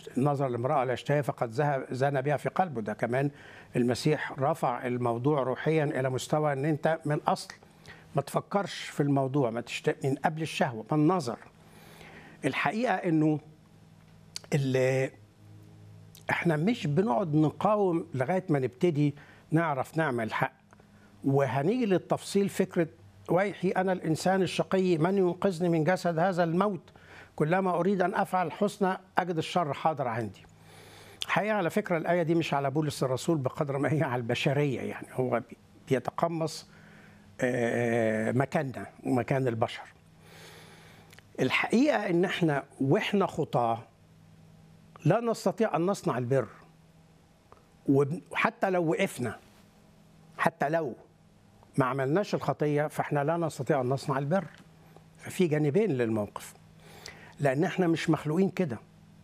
نظر لامرأة لا يشتهي فقد ذهب زنى بها في قلبه ده كمان المسيح رفع الموضوع روحيا إلى مستوى أن أنت من الأصل ما تفكرش في الموضوع ما تشت... من قبل الشهوة من النظر الحقيقة أنه اللي احنا مش بنقعد نقاوم لغاية ما نبتدي نعرف نعمل حق وهنيجي للتفصيل فكرة ويحي أنا الإنسان الشقي من ينقذني من جسد هذا الموت كلما أريد أن أفعل الحسنى أجد الشر حاضر عندي حقيقة على فكرة الآية دي مش على بولس الرسول بقدر ما هي على البشرية يعني هو بيتقمص مكاننا ومكان البشر الحقيقة إن إحنا وإحنا خطاة لا نستطيع أن نصنع البر وحتى لو وقفنا حتى لو ما عملناش الخطيه فاحنا لا نستطيع ان نصنع البر ففي جانبين للموقف لان احنا مش مخلوقين كده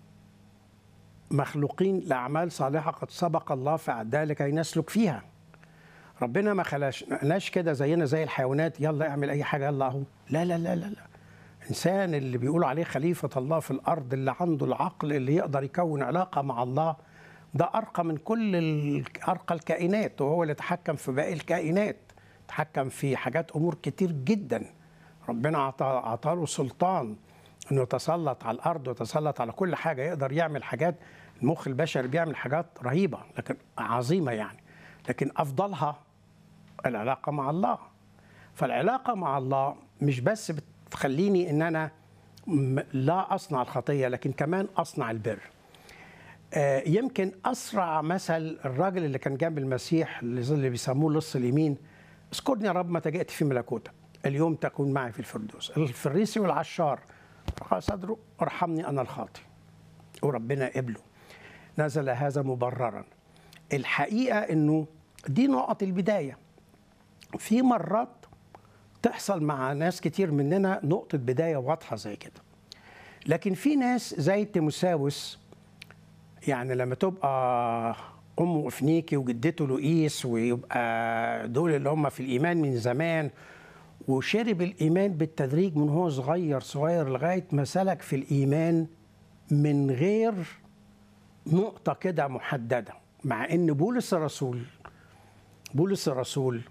مخلوقين لاعمال صالحه قد سبق الله فاعدها لكي نسلك فيها ربنا ما خلقناش كده زينا زي الحيوانات يلا اعمل اي حاجه يلا اهو لا لا لا لا لا انسان اللي بيقولوا عليه خليفه الله في الارض اللي عنده العقل اللي يقدر يكون علاقه مع الله ده ارقى من كل ارقى الكائنات وهو اللي يتحكم في باقي الكائنات يتحكم في حاجات امور كتير جدا ربنا اعطى له سلطان انه يتسلط على الارض ويتسلط على كل حاجه يقدر يعمل حاجات المخ البشري بيعمل حاجات رهيبه لكن عظيمه يعني لكن افضلها العلاقه مع الله فالعلاقه مع الله مش بس بتخليني ان انا لا اصنع الخطيه لكن كمان اصنع البر يمكن اسرع مثل الراجل اللي كان جنب المسيح اللي بيسموه لص اليمين اذكرني يا رب متى جئت في ملكوتك اليوم تكون معي في الفردوس الفريسي والعشار قال صدره ارحمني انا الخاطي وربنا قبله نزل هذا مبررا الحقيقه انه دي نقط البدايه في مرات تحصل مع ناس كتير مننا نقطه بدايه واضحه زي كده لكن في ناس زي تيموساوس يعني لما تبقى امه افنيكي وجدته لؤيس ويبقى دول اللي هم في الايمان من زمان وشرب الايمان بالتدريج من هو صغير صغير لغايه ما سلك في الايمان من غير نقطه كده محدده مع ان بولس الرسول بولس الرسول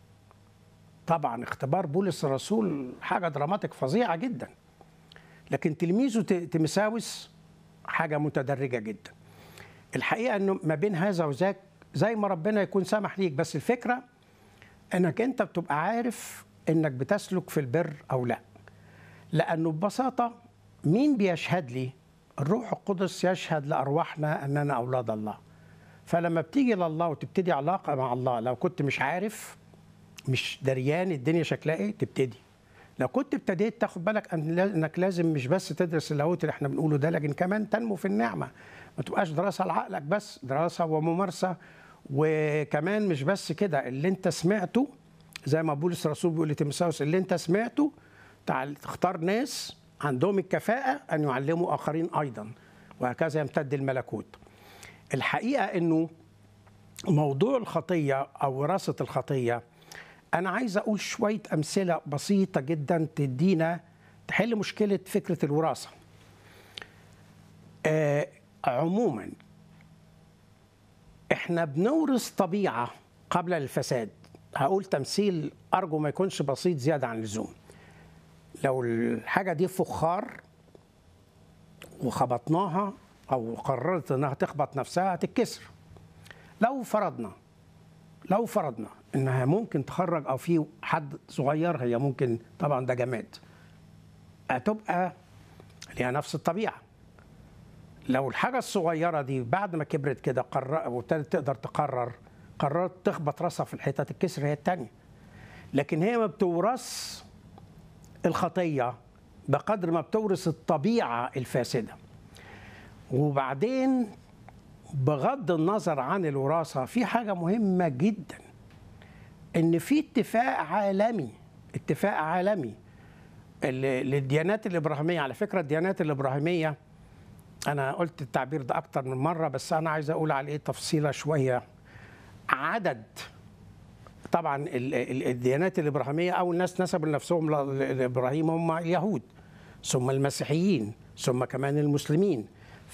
طبعا اختبار بولس الرسول حاجه دراماتيك فظيعه جدا لكن تلميذه تيمساوس حاجه متدرجه جدا الحقيقه انه ما بين هذا وذاك زي ما ربنا يكون سامح ليك بس الفكره انك انت بتبقى عارف انك بتسلك في البر او لا لانه ببساطه مين بيشهد لي الروح القدس يشهد لارواحنا اننا اولاد الله فلما بتيجي لله وتبتدي علاقه مع الله لو كنت مش عارف مش دريان الدنيا شكلها ايه تبتدي لو كنت ابتديت تاخد بالك انك لازم مش بس تدرس اللاهوت اللي احنا بنقوله ده لكن كمان تنمو في النعمه ما تبقاش دراسه لعقلك بس دراسه وممارسه وكمان مش بس كده اللي انت سمعته زي ما بولس الرسول بيقول لتيموثاوس اللي انت سمعته تعال تختار ناس عندهم الكفاءه ان يعلموا اخرين ايضا وهكذا يمتد الملكوت الحقيقه انه موضوع الخطيه او وراثه الخطيه انا عايز اقول شويه امثله بسيطه جدا تدينا تحل مشكله فكره الوراثه آه عموما احنا بنورث طبيعه قبل الفساد هقول تمثيل ارجو ما يكونش بسيط زياده عن اللزوم لو الحاجه دي فخار وخبطناها او قررت انها تخبط نفسها هتتكسر لو فرضنا لو فرضنا انها ممكن تخرج او في حد صغير هي ممكن طبعا ده جماد هتبقى ليها نفس الطبيعه لو الحاجه الصغيره دي بعد ما كبرت كده قرر وابتدت تقدر تقرر قررت تخبط راسها في الحيطه تتكسر هي الثانيه لكن هي ما بتورث الخطيه بقدر ما بتورث الطبيعه الفاسده وبعدين بغض النظر عن الوراثه في حاجه مهمه جدا ان في اتفاق عالمي اتفاق عالمي للديانات الابراهيميه على فكره الديانات الابراهيميه انا قلت التعبير ده اكتر من مره بس انا عايز اقول عليه تفصيله شويه عدد طبعا الديانات الابراهيميه او الناس نسبوا لنفسهم لابراهيم هم اليهود ثم المسيحيين ثم كمان المسلمين